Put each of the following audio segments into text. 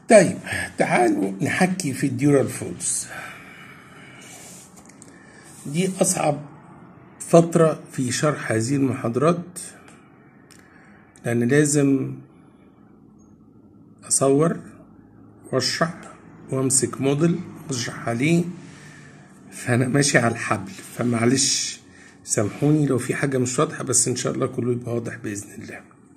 طيب تعالوا نحكي في الديورال فولز دي أصعب فترة في شرح هذه المحاضرات لأن لازم أصور وأشرح وأمسك موديل وأشرح عليه فأنا ماشي على الحبل فمعلش سامحوني لو في حاجة مش واضحة بس إن شاء الله كله يبقى واضح بإذن الله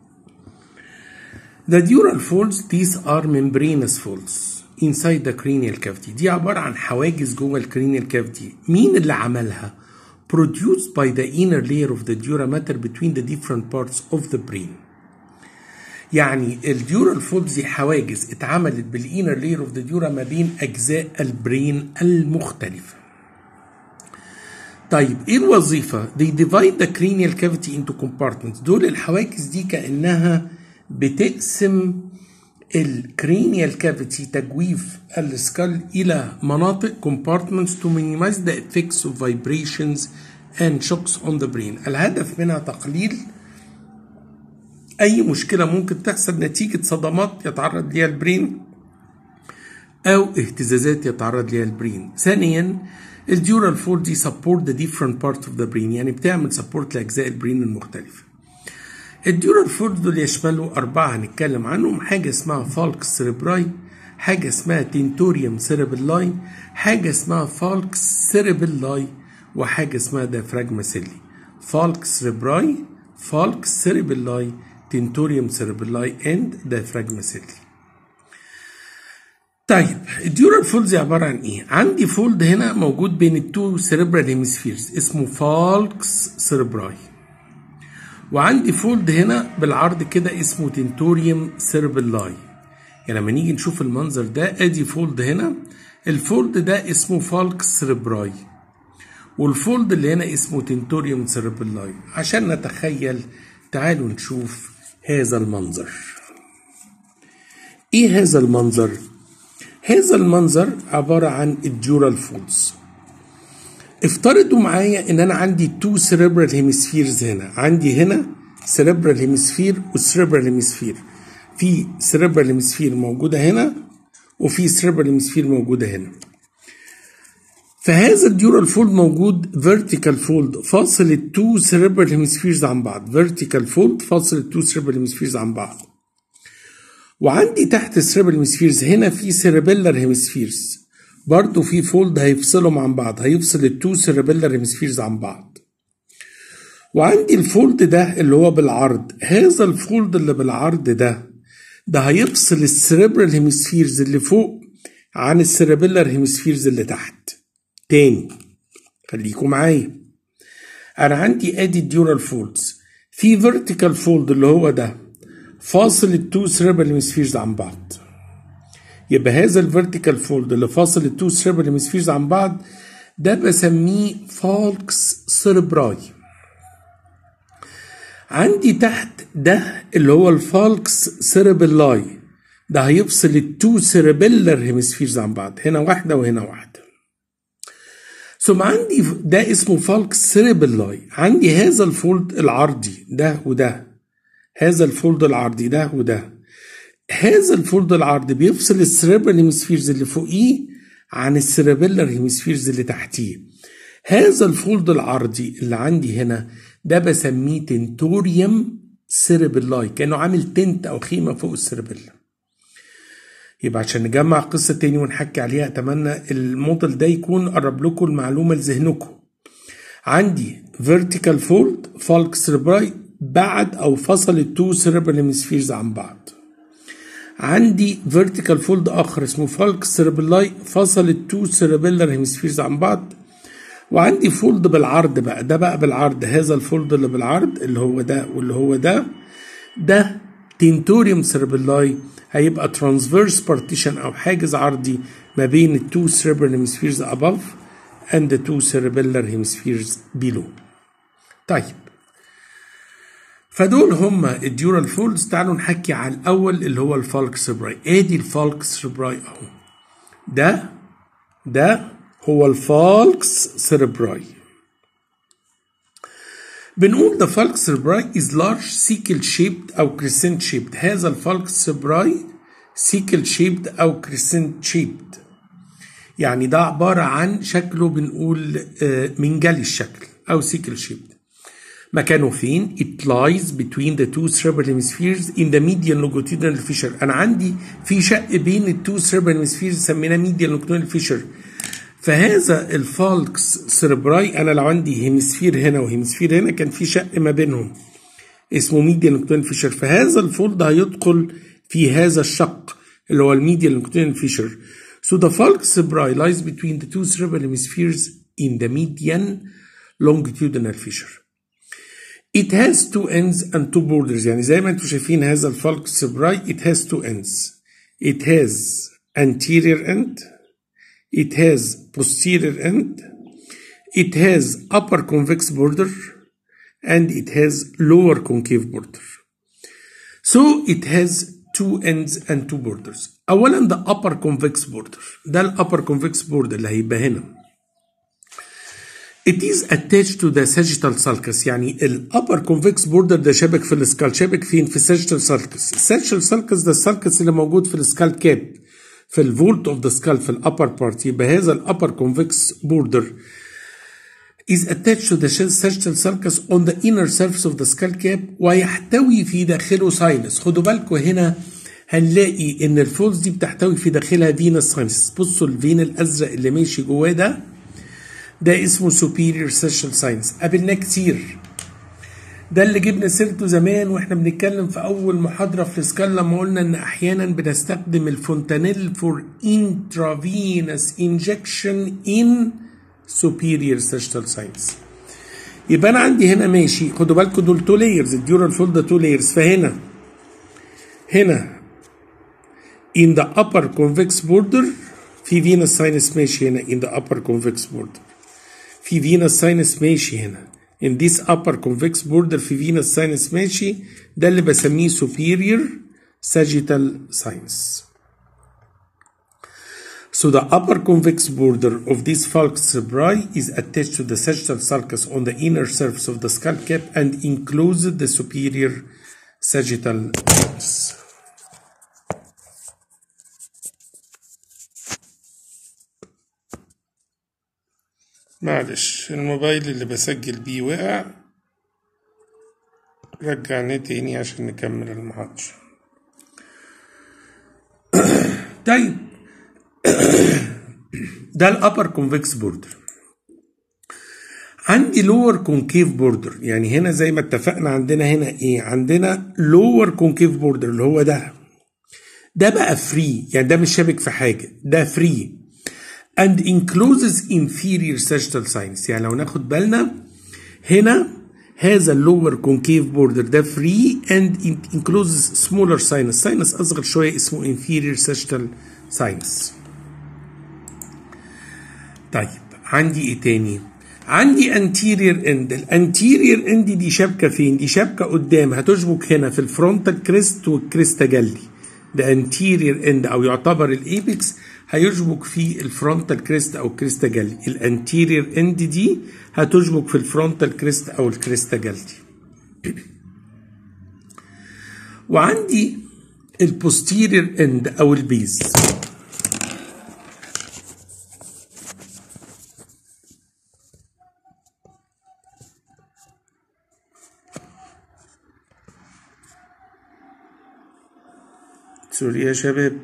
The dural folds these are membranous folds inside the cranial cavity دي عبارة عن حواجز جوه الكرينيال كافيتي مين اللي عملها؟ produced by the inner layer of the dura mater between the different parts of the brain يعني الديورال فولدز دي حواجز اتعملت بالانر لاير اوف ذا ديورا ما بين اجزاء البرين المختلفه طيب ايه الوظيفه they divide the cranial cavity into compartments دول الحواجز دي كانها بتقسم الكرينيال كافيتي تجويف السكال الى مناطق compartments to minimize the effects of vibrations and shocks on the brain الهدف منها تقليل اي مشكله ممكن تحصل نتيجه صدمات يتعرض ليها البرين او اهتزازات يتعرض ليها البرين ثانيا الديورال فول دي سبورت ذا ديفرنت بارت اوف ذا برين يعني بتعمل سبورت لاجزاء البرين المختلفه الديورال فولد دول يشملوا أربعة هنتكلم عنهم حاجة اسمها فالكس سيربراي حاجة اسمها تنتوريوم سيربلاي حاجة اسمها فالكس سيربلاي وحاجة اسمها دافراجما سيلي فالكس سيربراي فالكس سيربلاي تنتوريوم سيربلاي اند دافراجما سيلي طيب الديورال فولز عبارة عن ايه؟ عندي فولد هنا موجود بين التو سيربرال هيمسفيرز اسمه فالكس سيربراي وعندي فولد هنا بالعرض كده اسمه تنتوريوم سيربلاي يعني لما نيجي نشوف المنظر ده ادي فولد هنا الفولد ده اسمه فالكس سيربراي والفولد اللي هنا اسمه تنتوريوم سيربلاي عشان نتخيل تعالوا نشوف هذا المنظر ايه هذا المنظر هذا المنظر عبارة عن الديورال فولدز افترضوا معايا ان انا عندي تو سيريبرال هيمسفيرز هنا عندي هنا سيريبرال هيمسفير والسيريبرال هيمسفير في سيريبرال هيمسفير موجوده هنا وفي سيريبرال هيمسفير موجوده هنا فهذا الديورال فولد موجود فيرتيكال فولد فاصل التو سيريبرال هيمسفيرز عن بعض فيرتيكال فولد فاصل التو سيريبرال هيمسفيرز عن بعض وعندي تحت السيريبرال هيمسفيرز هنا في سيريبيلر هيمسفيرز برضه في فولد هيفصلهم عن بعض هيفصل التو سيربيلر هيمسفيرز عن بعض وعندي الفولد ده اللي هو بالعرض هذا الفولد اللي بالعرض ده ده هيفصل السيربرال هيمسفيرز اللي فوق عن السيربيلر هيمسفيرز اللي تحت تاني خليكم معايا انا عندي ادي الديورال فولدز في فيرتيكال فولد اللي هو ده فاصل التو سيربرال هيمسفيرز عن بعض يبقى هذا الفيرتيكال فولد اللي فاصل التو سيربرال هيمسفيرز عن بعض ده بسميه فالكس سيربراي عندي تحت ده اللي هو الفالكس سيربلاي ده هيفصل التو سيربيلر هيمسفيرز عن بعض هنا واحدة وهنا واحدة ثم عندي ده اسمه فالكس سيربلاي عندي هذا الفولد العرضي ده وده هذا الفولد العرضي ده وده هذا الفولد العرضي بيفصل السيربرال هيمسفيرز اللي فوقيه عن السيربيلر هيمسفيرز اللي تحتيه هذا الفولد العرضي اللي عندي هنا ده بسميه تنتوريوم سيربلاي كانه عامل تنت او خيمه فوق السيربيلا يبقى عشان نجمع قصه تاني ونحكي عليها اتمنى الموديل ده يكون قرب لكم المعلومه لذهنكم عندي فيرتيكال فولد فالك سيربراي بعد او فصل التو سيربرال هيمسفيرز عن بعض عندي فيرتيكال فولد اخر اسمه فالك سيربلاي فصل التو سيربيلر هيمسفيرز عن بعض وعندي فولد بالعرض بقى ده بقى بالعرض هذا الفولد اللي بالعرض اللي هو ده واللي هو ده ده تنتوريوم سيربلاي هيبقى ترانسفيرس بارتيشن او حاجز عرضي ما بين التو سيربرال هيمسفيرز above and the two cerebellar hemispheres below طيب فدول هما الديورال فولدز تعالوا نحكي على الاول اللي هو الفالك سيبراي ادي الفالك سيبراي اهو ده ده هو الفالكس سيربراي بنقول the falx cerebri is large sickle shaped أو crescent shaped هذا الفالكس سيبراي سيكل شيبد او كريسنت شيبد يعني ده عبارة عن شكله بنقول آه، منجلي الشكل او سيكل شيبد مكانه فين؟ It lies between the two cerebral hemispheres in the medial longitudinal fissure. أنا عندي في شق بين التو cerebral hemispheres سميناه medial longitudinal fissure. فهذا الفالكس سيربراي أنا لو عندي هيمسفير هنا وهيمسفير هنا كان في شق ما بينهم اسمه medial longitudinal fissure. فهذا الفولد هيدخل في هذا الشق اللي هو الميديال longitudinal fissure. So the falx cerebri lies between the two cerebral hemispheres in the median longitudinal fissure. It has two ends and two borders يعني زي ما انتم شايفين هذا الفالك سبراي it has two ends it has anterior end it has posterior end it has upper convex border and it has lower concave border so it has two ends and two borders اولا the upper convex border ده ال upper convex border اللي هيبقى هنا It is attached to the sagittal sulcus يعني ال upper convex border ده شابك في السكال شابك فين في sagittal sulcus sagittal sulcus ده السالكس اللي موجود في السكال كاب في الفولت اوف ذا سكال في الابر بارت يبقى هذا الابر convex border is attached to the sagittal sulcus on the inner surface of the skull cap ويحتوي في داخله ساينس خدوا بالكم هنا هنلاقي ان الفولز دي بتحتوي في داخلها فينس ساينس بصوا الفين الازرق اللي ماشي جواه ده ده اسمه superior social science قابلناه كتير ده اللي جبنا سيرته زمان واحنا بنتكلم في اول محاضره في السكال لما قلنا ان احيانا بنستخدم الفونتانيل فور intravenous injection in superior social science يبقى انا عندي هنا ماشي خدوا بالكم دول تو لايرز الديورال فولد ده تو لايرز فهنا هنا in the upper convex border في venous sinus ماشي هنا in the upper convex border في venous sinus ماشي هنا in this upper convex border في venous sinus ماشي ده اللي بسميه superior sagittal sinus So the upper convex border of this falx cerebri is attached to the sagittal sulcus on the inner surface of the skull cap and encloses the superior sagittal sinus. معلش الموبايل اللي بسجل بيه وقع رجعناه تاني عشان نكمل المحاضرة طيب ده الابر كونفكس بوردر عندي لور كونكيف بوردر يعني هنا زي ما اتفقنا عندنا هنا ايه عندنا لور كونكيف بوردر اللي هو ده ده بقى فري يعني ده مش شابك في حاجه ده فري and encloses inferior sagittal sinus يعني لو ناخد بالنا هنا هذا اللور كونكيف بوردر ده فري and it encloses smaller sinus sinus اصغر شويه اسمه inferior sagittal sinus طيب عندي ايه تاني عندي anterior end الانتيرير اند دي شبكه فين دي شبكه قدام هتشبك هنا في الفرونتال كريست والكريستا جلي ده anterior end او يعتبر الايبكس هيشبك في الفرونتال كريست او الكريستا جلي الانتيرير اند دي هتشبك في الفرونتال كريست او الكريستا جلي وعندي البوستيرير اند او البيز سوري يا شباب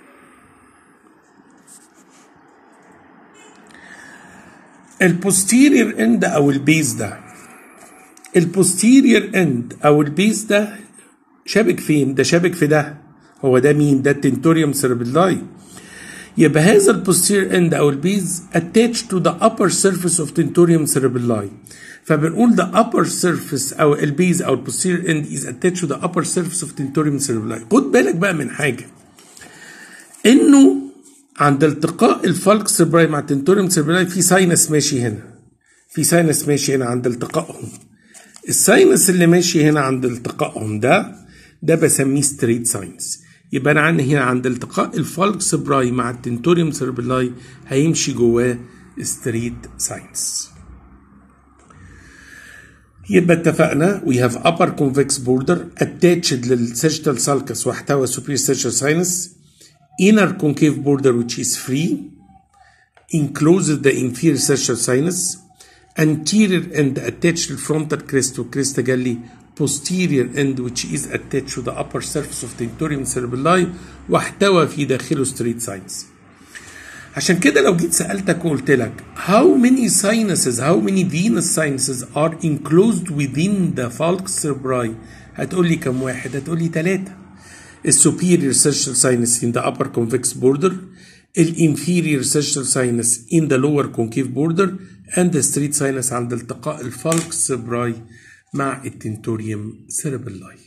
البوستيرير اند او البيز ده البوستيرير اند او البيز ده شابك فين ده شابك في ده هو ده مين ده التنتوريوم سيربيلاي يبقى هذا البوستيرير اند او البيز attached to the upper surface of tentorium cerebelli فبنقول the upper surface او البيز او البوستيرير end is attached to the upper surface of tentorium cerebelli خد بالك بقى من حاجه انه عند التقاء الفالك سيربراي مع التنتوريوم سيربراي في ساينس ماشي هنا في ساينس ماشي هنا عند التقائهم الساينس اللي ماشي هنا عند التقائهم ده ده بسميه ستريت ساينس يبقى انا عندي هنا عند التقاء الفالك سيربراي مع التنتوريوم سيربراي هيمشي جواه ستريت ساينس يبقى اتفقنا we have upper convex border attached للسيجيتال سالكس واحتوى superior sagittal sinus inner concave border which is free encloses the inferior sagittal sinus anterior end attached to the frontal crest والcrest جالي posterior end which is attached to the upper surface of tentorium cerebelli واحتوى في داخله straight sinus عشان كده لو جيت سألتك وقلت لك how many sinuses how many venous sinuses are enclosed within the falx cerebri هتقول لي كم واحد هتقول لي ثلاثة السوبيريور sagittal sinus in the upper convex border الانفيريور sagittal sinus in the lower concave border and the straight sinus عند التقاء الفالكس cerebri مع التنتوريوم cerebelli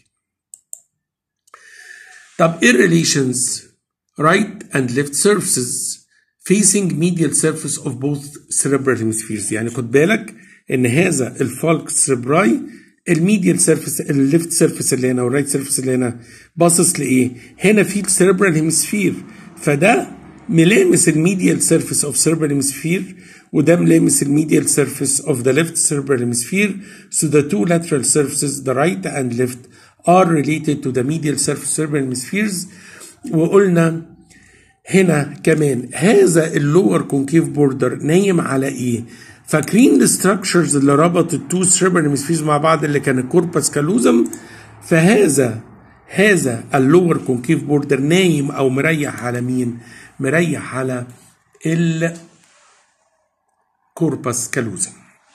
طب ايه relations right and left surfaces facing medial surface of both cerebral hemispheres يعني خد بالك ان هذا الفالكس cerebri الميديال سيرفيس الليفت سيرفيس اللي هنا والرايت سيرفيس اللي هنا باصص لايه؟ هنا في السيربرال هيمسفير فده ملامس الميديال سيرفيس اوف سيربرال هيمسفير وده ملامس الميديال سيرفيس اوف ذا ليفت سيربرال هيمسفير so the two lateral surfaces the right and left are related to the medial surface cerebral hemispheres وقلنا هنا كمان هذا اللور كونكيف بوردر نايم على ايه؟ فاكرين الستراكشرز اللي ربط التو سيربرال هيمسفيرز مع بعض اللي كان الكوربس كالوزم فهذا هذا اللور كونكيف بوردر نايم او مريح على مين؟ مريح على الكوربس كالوزم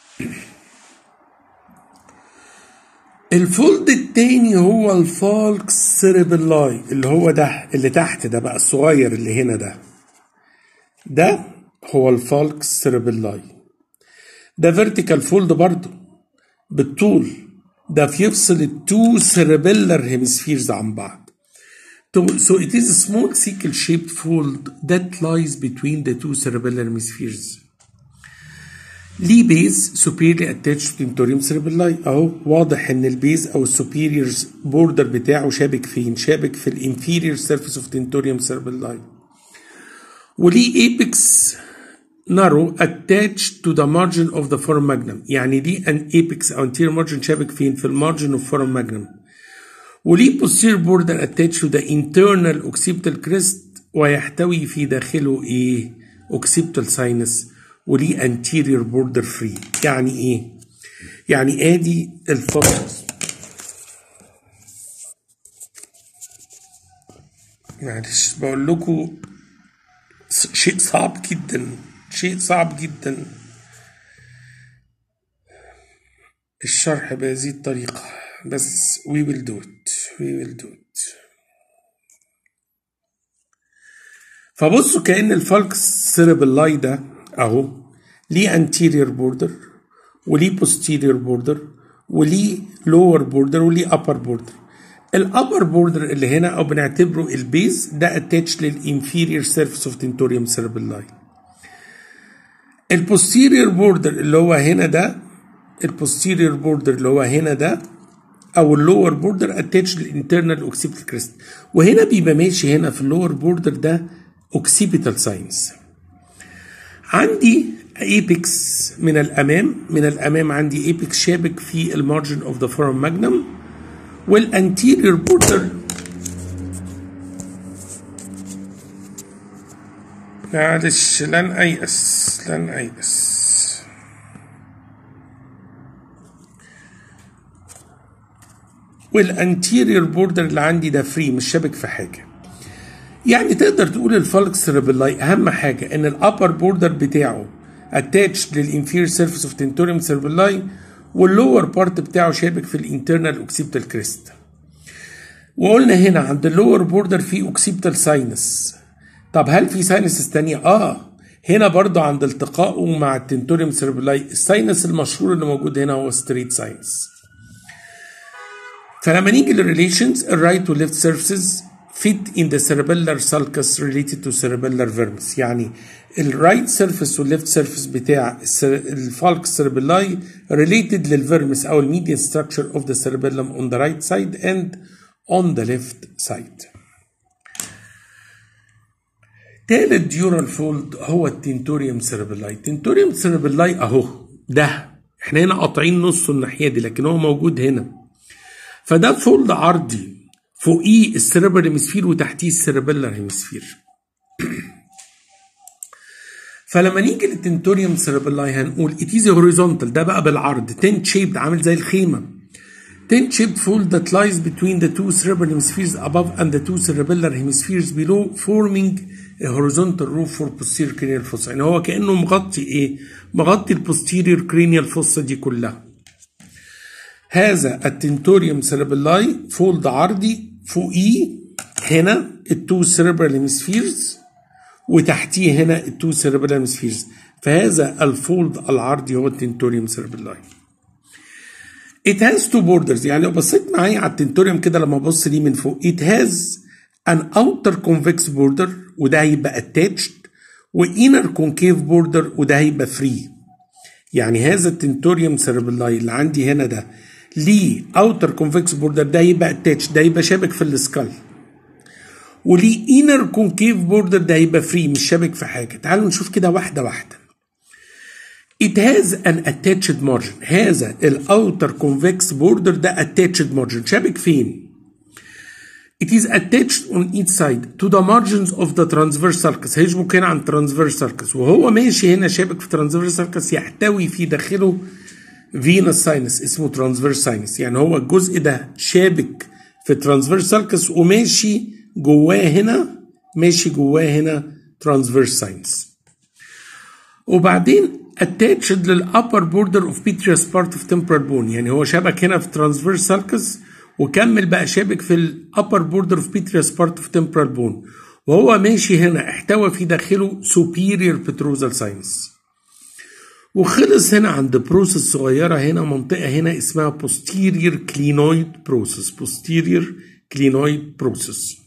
الفولد التاني هو الفالكس سيربلاي اللي هو ده اللي تحت ده بقى الصغير اللي هنا ده ده هو الفالكس سيربلاي ده فيرتيكال فولد برضه بالطول ده بيفصل التو سيربيلر هيمسفيرز عن بعض So it is a small sickle shaped fold that lies between the two cerebellar hemispheres. ليه بيز superiorly attached to tentorium cerebelli اهو واضح ان البيز او السوبيريور بوردر بتاعه شابك فين؟ شابك في الانفيريور سيرفيس اوف tentorium cerebelli. وليه ايبكس narrow attached to the margin of the foramen magnum يعني دي an apex او anterior margin شابك فين في المارجن of foramen magnum وليه posterior border attached to the internal occipital crest ويحتوي في داخله ايه occipital sinus وليه anterior border free يعني ايه يعني ادي الفصل معلش بقول لكم شيء صعب جدا شيء صعب جدا الشرح بهذه الطريقة بس we will do it we will do it فبصوا كأن الفالكس سيربلاي ده أهو ليه anterior border وليه posterior border وليه lower border وليه upper border الابر بوردر اللي هنا او بنعتبره البيز ده اتاتش للانفيريور سيرفيس اوف تنتوريوم سيربلاي البوستيريور بوردر اللي هو هنا ده البوستيريور بوردر اللي هو هنا ده او اللور بوردر اتاتش للانترنال اوكسيبيتال كريست وهنا بيبقى ماشي هنا في اللور بوردر ده اوكسيبيتال ساينس عندي ايبكس من الامام من الامام عندي ايبكس شابك في المارجن اوف ذا فورم ماجنم والانتيريور بوردر معلش لن ايأس لن ايأس والانتيريور بوردر اللي عندي ده فري مش شابك في حاجه يعني تقدر تقول الفالكس سيربلاي اهم حاجه ان الابر بوردر بتاعه اتاتش للانفير سيرفيس اوف تنتوريوم سيربلاي واللور بارت بتاعه شابك في الانترنال اوكسيبتال كريست وقلنا هنا عند اللور بوردر في اوكسيبتال ساينس طب هل في ساينسز تانية؟ اه هنا برضه عند التقائه مع التنتوريوم سيربلاي الساينس المشهور اللي موجود هنا هو ستريت ساينس فلما نيجي للريليشنز الرايت والليفت سيرفيسز fit in the cerebellar sulcus related to cerebellar vermis يعني الرايت سيرفيس والليفت سيرفيس بتاع الفالكس cerebelli related للفيرمس او الميديان structure of the cerebellum on the right side and on the left side تالت ديورال فولد هو التنتوريوم سيربلاي التنتوريوم سيربلاي اهو ده احنا هنا قاطعين نصه الناحيه دي لكن هو موجود هنا فده فولد عرضي فوقيه السيربرال هيمسفير وتحتيه السيربيلر هيمسفير فلما نيجي للتنتوريوم سيربلاي هنقول اتيزي هوريزونتال ده بقى بالعرض تنت شيبد عامل زي الخيمه تنت شيبد fold that lies between the two cerebral hemispheres above and the two cerebellar hemispheres below forming a horizontal roof for posterior cranial fossa يعني هو كانه مغطي ايه مغطي البوستيريور cranial fossa دي كلها هذا التنتوريوم سيربلاي فولد عرضي فوقيه هنا التو cerebral hemispheres وتحتيه هنا التو cerebral hemispheres فهذا الفولد العرضي هو التنتوريوم سيربلاي It has two borders يعني لو بصيت معايا على التنتوريوم كده لما ابص ليه من فوق it has an outer convex border وده هيبقى attached و inner concave border وده هيبقى free يعني هذا التنتوريوم سيربلاي اللي عندي هنا ده ليه outer convex border ده هيبقى attached ده هيبقى شابك في السكال وليه inner concave border ده هيبقى free مش شابك في حاجه تعالوا نشوف كده واحده واحده It has an attached margin هذا الاوتر convex border ده attached margin شابك فين؟ It is attached on each side to the margins of the transverse sulcus هيشبك هنا عن transverse sulcus وهو ماشي هنا شابك في transverse sulcus يحتوي في داخله venous sinus اسمه transverse sinus يعني هو الجزء ده شابك في transverse sulcus وماشي جواه هنا ماشي جواه هنا transverse sinus وبعدين attached للupper border of vitreous part of temporal bone يعني هو شبك هنا في transverse sulcus وكمل بقى شابك في الupper border of vitreous part of temporal bone وهو ماشي هنا احتوى في داخله superior petrosal sinus وخلص هنا عند بروسس صغيرة هنا منطقة هنا اسمها posterior clinoid process posterior clinoid process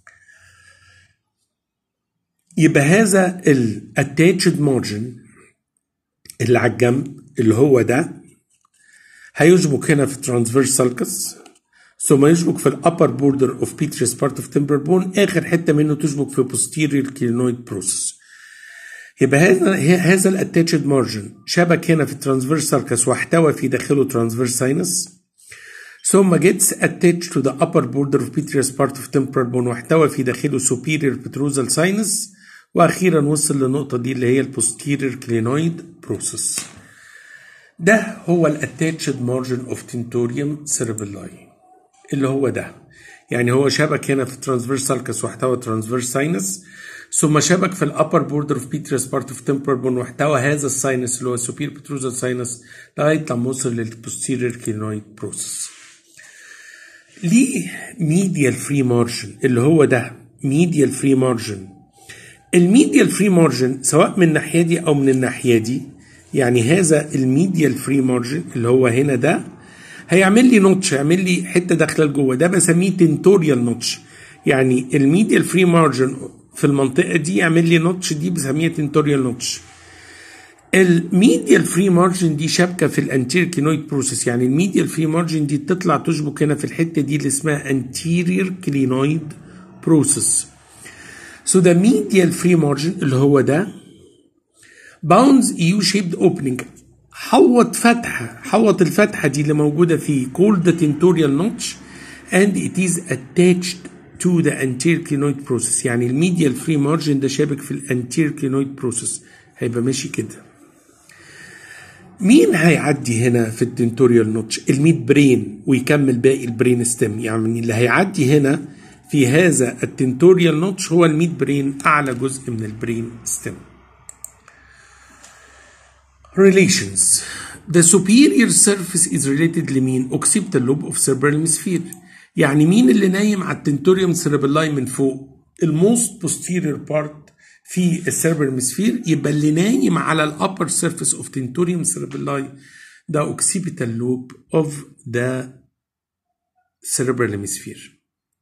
يبقى هذا ال attached margin اللي على الجنب اللي هو ده هيشبك هنا في transverse sulcus ثم يشبك في الابر بوردر اوف بيتريس بارت اوف تمبر بون اخر حته منه تشبك في posterior clinoid process يبقى هذا هذا الاتاتشد مارجن شبك هنا في الترانسفيرس سالكس واحتوى في داخله ترانسفيرس ساينس ثم gets attached to the upper border of vitreous part of temporal bone واحتوى في داخله superior petrosal sinus واخيرا وصل للنقطه دي اللي هي البوستيريور كلينويد بروسيس ده هو الاتاتشد مارجن اوف تنتوريوم سيربلاي اللي هو ده يعني هو شبك هنا في ترانسفيرس سالكس واحتوى ترانسفيرس ساينس ثم شبك في الابر بوردر اوف بيتريس بارت اوف تمبرال بون واحتوى هذا الساينس اللي هو السوبير بتروزال ساينس لغايه لما وصل للبوستيريور كلينويد بروسيس ليه ميديال فري مارجن اللي هو ده ميديال فري مارجن الميديال فري مارجن سواء من الناحيه دي او من الناحيه دي يعني هذا الميديال فري مارجن اللي هو هنا ده هيعمل لي نوتش هيعمل لي حته داخله لجوه ده بسميه تنتوريال نوتش يعني الميديال فري مارجن في المنطقه دي يعمل لي نوتش دي بسميها تنتوريال نوتش الميديال فري مارجن دي شابكه في الانتيرير كلينويد بروسيس يعني الميديال فري مارجن دي تطلع تشبك هنا في الحته دي اللي اسمها انتيرير كلينويد بروسيس So the medial free margin اللي هو ده bounds U shaped opening حوط فتحة حوط الفتحة دي اللي موجودة فيه called the tentorial notch and it is attached to the anterior clinoid process يعني الميديال فري مارجن ده شابك في الانتير كلينويد بروسيس هيبقى ماشي كده مين هيعدي هنا في التنتوريال نوتش الميد برين ويكمل باقي البرين ستيم يعني اللي هيعدي هنا في هذا التنتوريال نوتش هو الميد برين اعلى جزء من البرين ستيم relations the superior surface is related لمين occipital lobe of cerebral hemisphere يعني مين اللي نايم على التنتوريوم سيربلاي من فوق الموست posterior part في السيربرال هيمسفير يبقى اللي نايم على الابر سيرفيس اوف تنتوريوم سيربلاي ده اوكسيبيتال لوب اوف ذا cerebral hemisphere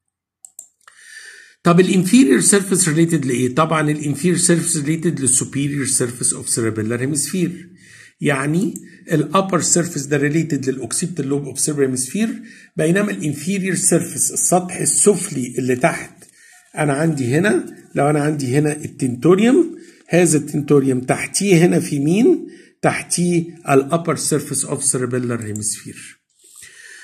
طب الانفيريور سيرفيس ريليتد لايه؟ طبعا الانفيريور سيرفيس ريليتد للسوبيريور سيرفيس اوف cerebellar هيمسفير يعني الابر سيرفيس ده ريليتد للاوكسيبتال لوب اوف cerebral هيمسفير بينما الانفيريور سيرفيس السطح السفلي اللي تحت انا عندي هنا لو انا عندي هنا التنتوريوم هذا التنتوريوم تحتيه هنا في مين؟ تحتيه الابر سيرفيس اوف cerebellar هيمسفير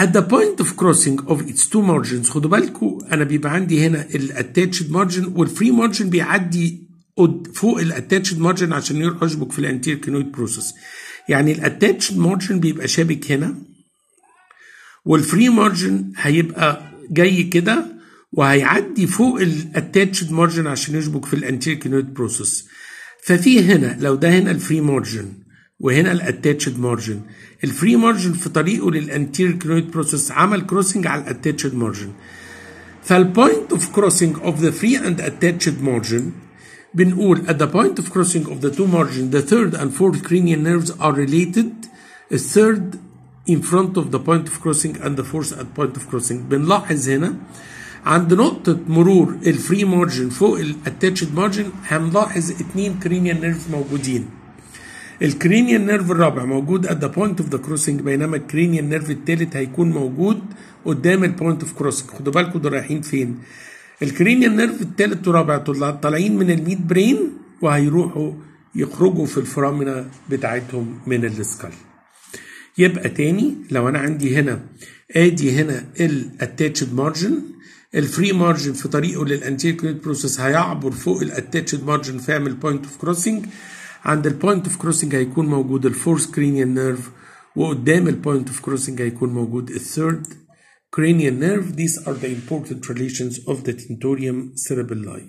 at the point of crossing of its two margins خدوا بالكم انا بيبقى عندي هنا الاتاتشد مارجن والفري مارجن بيعدي فوق الاتاتشد مارجن عشان يروح يشبك في الانتير كينويد بروسيس يعني الاتاتشد مارجن بيبقى شابك هنا والفري مارجن هيبقى جاي كده وهيعدي فوق الاتاتشد مارجن عشان يشبك في الانتير كينويد بروسيس ففي هنا لو ده هنا الفري مارجن وهنا الاتاتشد مارجن الفري مارجن في طريقه للانتير كينويد بروسيس عمل كروسنج على الاتاتشد مارجن فالبوينت اوف كروسنج اوف ذا فري اند اتاتشد مارجن بنقول at the point of crossing of the two margins the third and fourth cranial nerves are related a third in front of the point of crossing and the fourth at point of crossing بنلاحظ هنا عند نقطة مرور الفري مارجن فوق الاتاتشد مارجن هنلاحظ اتنين كرينيال نيرف موجودين الكرينيال نيرف الرابع موجود at the point of the crossing بينما الكرينيال نيرف الثالث هيكون موجود قدام البوينت اوف كروسنج خدوا بالكم دول رايحين فين الكرينيال نيرف الثالث والرابع طالعين من الميد برين وهيروحوا يخرجوا في الفرامنة بتاعتهم من السكال يبقى تاني لو انا عندي هنا ادي هنا الاتاتشد مارجن الفري مارجن في طريقه للانتير كريت بروسيس هيعبر فوق الاتاتشد مارجن فيعمل بوينت اوف كروسنج عند البوينت اوف كروسنج هيكون موجود الفورث كرينيال نيرف وقدام البوينت اوف كروسنج هيكون موجود الثيرد cranial nerve. These are the important relations of the tentorium cerebelli.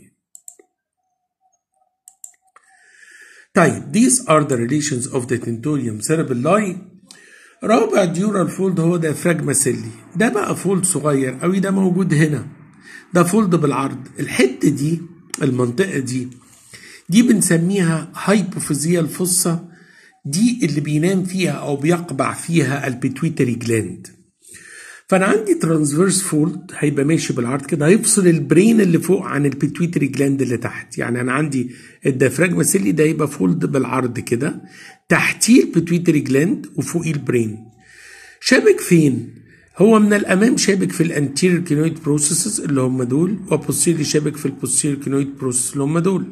طيب these are the relations of the tentorium cerebelli. رابع ديورال فولد هو diaphragma سيلي ده بقى فولد صغير قوي ده موجود هنا ده فولد بالعرض الحتة دي المنطقة دي دي بنسميها هايبوفيزيال فصة دي اللي بينام فيها او بيقبع فيها البيتويتري جلاند فانا عندي ترانسفيرس فولد هيبقى ماشي بالعرض كده هيفصل البرين اللي فوق عن البيتويتري جلاند اللي تحت يعني انا عندي الديافراجما سيلي ده يبقى فولد بالعرض كده تحتيه البيتويتري جلاند وفوقيه البرين شابك فين هو من الامام شابك في الانتيريور كينويد بروسيسز اللي هم دول وبوستيري شابك في البوستيريور كينويد بروسيس اللي هم دول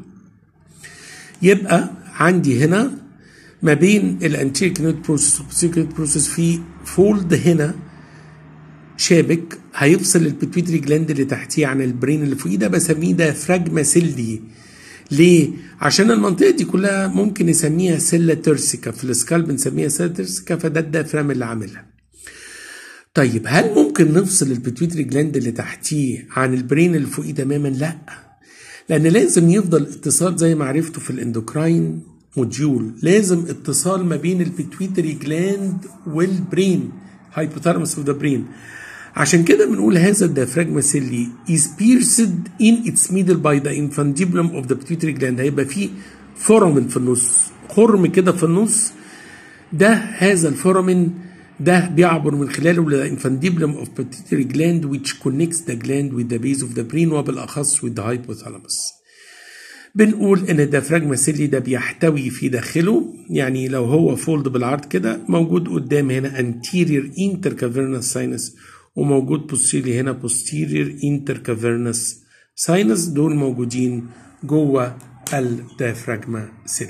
يبقى عندي هنا ما بين الانتيريور كينويد بروسيس والبوستيريور كينويد بروسيس في فولد هنا شابك هيفصل البيتويتري جلاند اللي تحتيه عن البرين اللي فوقيه ده بسميه ده فراجما سيلي ليه؟ عشان المنطقة دي كلها ممكن نسميها سيلا ترسيكا في السكال بنسميها سيلا ترسيكا فده الدافرام اللي عاملها. طيب هل ممكن نفصل البيتويتري جلاند اللي تحتيه عن البرين اللي فوقيه تماما؟ لا. لأن لازم يفضل اتصال زي ما عرفتوا في الاندوكراين موديول لازم اتصال ما بين البيتويتري جلاند والبرين hypothalamus of the brain عشان كده بنقول هذا الديافراجما سيلي is pierced in its middle by the infundibulum of the pituitary gland هيبقى فيه فورامين في النص خرم كده في النص ده هذا الفورامين ده بيعبر من خلاله ل infundibulum of pituitary gland which connects the gland with the base of the brain وبالأخص with the hypothalamus بنقول ان الديافراجما سيلي ده بيحتوي في داخله يعني لو هو فولد بالعرض كده موجود قدام هنا anterior intercavernous sinus وموجود posterior هنا posterior intercavernous sinus دول موجودين جوه الديافراجما سيلي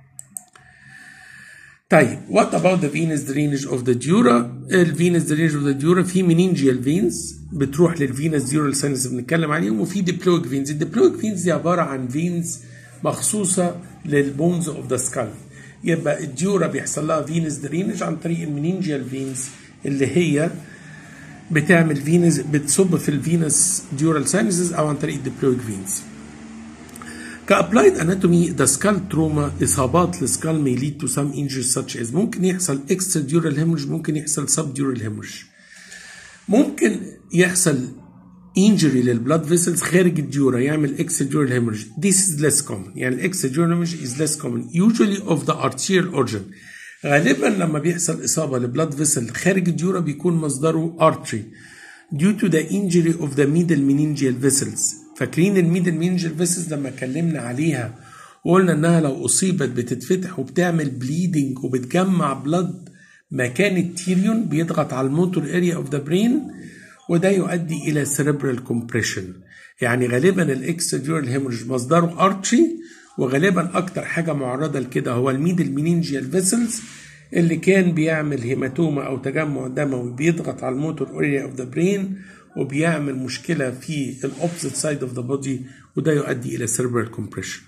طيب what about the venous drainage of the dura الفينس drainage of the dura في meningeal veins بتروح للفينس ديورال ساينس بنتكلم عليهم وفي ديبلويك فينز الديبلويك فينز دي عباره عن فينز مخصوصه للبونز اوف ذا سكال يبقى الديورا بيحصل لها فينس درينج عن طريق المينينجيال فينز اللي هي بتعمل فينس بتصب في الفينس ديورال ساينسز او عن طريق الديبلويك فينز كابلايد اناتومي ذا سكال تروما اصابات السكال may lead to some injuries such as ممكن يحصل اكسترا ديورال هيمورج ممكن يحصل سب ديورال هيمورج ممكن يحصل انجري للبلاد فيسلز خارج الديورا يعمل اكسترا هيمورج this is less common يعني الاكسترا هيمورج is less common usually of the arterial origin غالبا لما بيحصل اصابه لبلاد فيسل خارج الديورا بيكون مصدره artery due to the injury of the middle meningeal vessels فاكرين الميدل meningeal vessels لما اتكلمنا عليها وقلنا انها لو اصيبت بتتفتح وبتعمل بليدنج وبتجمع بلاد مكان التيريون بيضغط على الموتور اريا اوف ذا برين وده يؤدي الى سيريبرال كومبريشن يعني غالبا الاكستريورال هيموريج مصدره ارتري وغالبا اكتر حاجه معرضه لكده هو الميدل مينينجيال فيسلز اللي كان بيعمل هيماتوما او تجمع دموي بيضغط على الموتور اريا اوف ذا برين وبيعمل مشكله في الاوبزيت سايد اوف ذا بودي وده يؤدي الى cerebral compression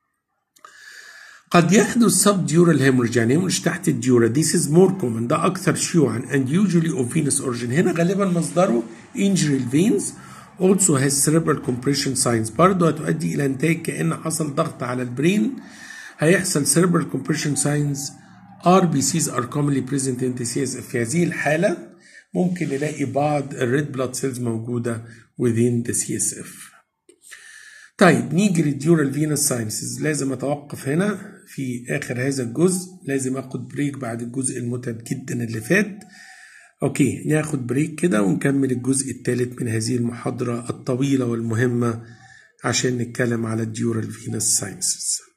قد يحدث سب ديورال هيموريج يعني هيموريج تحت الديورا this is more common ده اكثر شيوعا and usually of venous origin هنا غالبا مصدره injury veins also has cerebral compression signs برضه هتؤدي الى نتائج كان حصل ضغط على البرين هيحصل cerebral compression signs RBCs are commonly present in the CSF في هذه الحالة ممكن نلاقي بعض الريد بلاد سيلز موجودة within the CSF طيب نيجي للديورال فينس ساينسز لازم اتوقف هنا في اخر هذا الجزء لازم اخد بريك بعد الجزء المتعب جدا اللي فات اوكي ناخد بريك كده ونكمل الجزء الثالث من هذه المحاضرة الطويلة والمهمة عشان نتكلم على الديورال فينس ساينسز